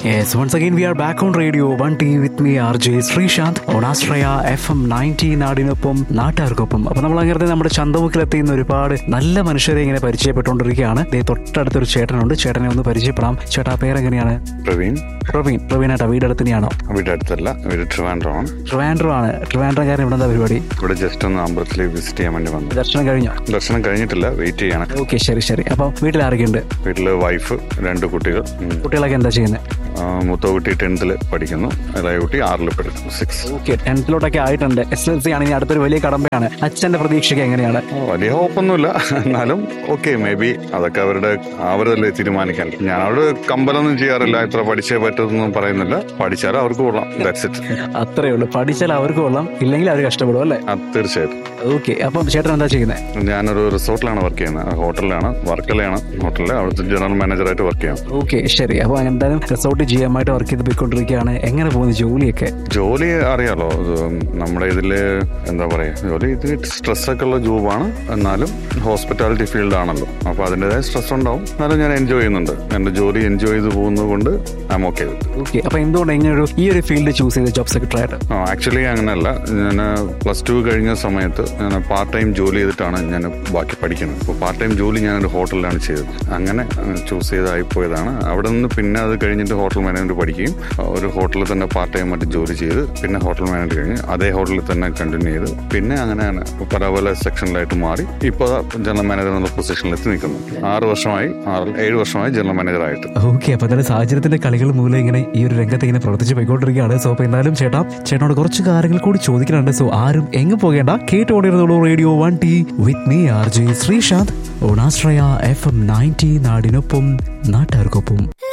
Yes, once again we are back on radio 1T with me RJ Sreesanth on Astraya FM 90 നാടിനൊപ്പം നാട്ടുകാർക്കൊപ്പം അപ്പൊ നമ്മൾ അങ്ങനെ നമ്മുടെ ചന്തമുക്കിലെത്തിയുന്ന ഒരുപാട് നല്ല മനുഷ്യരെ ഇങ്ങനെ പരിചയപ്പെട്ടുകൊണ്ടിരിക്കുകയാണ് ദേ തൊട്ടടുത്തൊരു ചേട്ടനുണ്ട് ചേട്ടനെ ഒന്ന് പരിചയപ്പെടാം ചേട്ടാ പേരെങ്ങനെയാണ് പ്രവീൺ പ്രവീൺ പ്രവീണായിട്ടാ വീട് തന്നെയാണോ വീട് അടുത്തല്ല വീട് ട്രിവാൻഡ്രമാണ് ട്രിവാൻഡ്രം ആണ് ട്രിവാൻഡ്രംകാരൻ ഇവിടെ എന്താ പരിപാടി ഇവിടെ ജസ്റ്റ് ഒന്ന് അമ്പലത്തിൽ വിസിറ്റ് ചെയ്യാൻ വേണ്ടി വന്നു ദർശനം കഴിഞ്ഞോ ദർശനം കഴിഞ്ഞിട്ടില്ല വെയിറ്റ് ചെയ്യാണ് ഓക്കെ ശരി ശരി അപ്പൊ വീട്ടിൽ ആരൊക്കെയുണ്ട് വീട്ടില് വൈഫ് രണ്ട് കുട്ടികൾ ഉം. കുട്ടികളൊക്കെ എന്താ ചെയ്യുന്നത് ആ, മൂത്ത കുട്ടി ടെൻത്തിൽ പഠിക്കുന്നു ഇളയ കുട്ടി ആറിൽ പഠിക്കുന്നു സിക്സ് ഓക്കെ ടെൻത്തിലോട്ടൊക്കെ ആയിട്ടുണ്ട് എസ് എൽ സി ആണ് ഇനി അടുത്തൊരു വലിയ കടമ്പയാണ് അച്ഛന്റെ പ്രതീക്ഷയ്ക്ക് എങ്ങനെയാണ് വലിയ ഹോപ്പൊന്നുമില്ല എന്നാലും ഓക്കെ മേ ബി അതൊക്കെ അവരുടെ അവരല്ലേ തീരുമാനിക്കാൻ ഞാൻ അവിടെ കമ്പലൊന്നും ചെയ്യാറില്ല ഇത്ര പഠിച്ചേ പറ്റുമെന്നൊന്നും പറയുന്നില്ല പഠിച്ചാൽ അവർക്ക് കൊള്ളാം ദാറ്റ്സ് ഇറ്റ് അത്രേ ഉള്ളൂ പഠിച്ചാൽ അവർക്ക് കൊള്ളാം ഇല്ലെങ്കിൽ അവർ കഷ്ടപ്പെടും അല്ലേ തീർച്ചയായിട്ടും ഓക്കെ അപ്പം ചേട്ടൻ എന്താ ചെയ്യുന്നത് ഞാനൊരു റിസോർട്ടിലാണ് വർക്ക് ചെയ്യുന്നത് ഹോട്ടലിലാണ് വർക്കലയാണ് ഹോട്ടലിൽ അവിടുത്തെ ജനറൽ മാനേജറായിട്ട് വർക്ക് ചെയ്യാം ഓക്കെ ശരി അപ്പോൾ എന്തായാലും റിസോർട്ട് ജി എം ആയിട്ട് വർക്ക് ചെയ്ത് പോയിക്കൊണ്ടിരിക്കുകയാണ് എങ്ങനെ പോകുന്നു ജോലിയൊക്കെ ജോലി അറിയാലോ ഇത് നമ്മുടെ ഇതില് എന്താ പറയാ ജോലി ഇത് സ്ട്രെസ് ഒക്കെ ഉള്ള ജോബാണ് എന്നാലും ഹോസ്പിറ്റാലിറ്റി ഫീൽഡ് ആണല്ലോ അപ്പൊ അതിൻ്റെതായ സ്ട്രെസ് ഉണ്ടാവും എന്നാലും ഞാൻ എൻജോയ് ചെയ്യുന്നുണ്ട് എന്റെ ജോലി എൻജോയ് ചെയ്ത് പോകുന്നത് കൊണ്ട് ഐ എം ഓക്കെ ഓക്കെ അപ്പൊ എന്തുകൊണ്ട് ഇങ്ങനെ ഒരു ഈ ഒരു ഫീൽഡ് ചൂസ് ചെയ്ത് ജോബ് സെക്രട്ടറി ആയിട്ട് ആക്ച്വലി അങ്ങനെയല്ല ഞാൻ പ്ലസ് ടു കഴിഞ്ഞ സമയത്ത് ഞാൻ പാർട്ട് ടൈം ജോലി ചെയ്തിട്ടാണ് ഞാൻ ബാക്കി പഠിക്കുന്നത് അപ്പോൾ പാർട്ട് ടൈം ജോലി ഞാൻ ഒരു ഹോട്ടലിലാണ് ചെയ്തത് അങ്ങനെ ചൂസ് ചെയ്തായി പോയതാണ് അവിടെ നിന്ന് പിന്നെ അത് കഴിഞ്ഞിട്ട് ഹോട്ടൽ മാനേജ്മെന്റ് പഠിക്കുകയും ഒരു ഹോട്ടലിൽ തന്നെ പാർട്ട് ടൈം ആയിട്ട് ജോലി ചെയ്ത് പിന്നെ ഹോട്ടൽ മാനേജ് കഴിഞ്ഞ് അതേ ഹോട്ടലിൽ തന്നെ കണ്ടിന്യൂ ചെയ്ത് പിന്നെ അങ്ങനെ പല പല സെക്ഷനിലായിട്ട് മാറി ഇപ്പോൾ ജനറൽ മാനേജർ എന്നുള്ള പൊസിഷനിലെത്തി നിൽക്കുന്നു ആറ് വർഷമായി ആറ് ഏഴ് വർഷമായി ജനറൽ മാനേജറായിട്ട് ഓക്കെ അപ്പൊ എന്തായാലും സാഹചര്യത്തിന്റെ കളികൾ മൂലം ഇങ്ങനെ ഈ ഒരു രംഗത്ത് ഇങ്ങനെ പ്രവർത്തിച്ച് പോയിക്കൊണ്ടിരിക്കുകയാണ് സോ അപ്പൊ എന്തായാലും ചേട്ടാ ചേട്ടനോട് കുറച്ച് കാര്യങ്ങൾ കൂടി ചോദിക്കാനുണ്ട് സോ ആരും എങ്ങും പോകേണ്ട കേട്ടോണ്ടിരുന്നുള്ളൂ radio one T with me R J Sreesanth ഓണാശ്രയ എഫ് എം നയൻറ്റി നാടിനൊപ്പം നാട്ടുകാർക്കൊപ്പം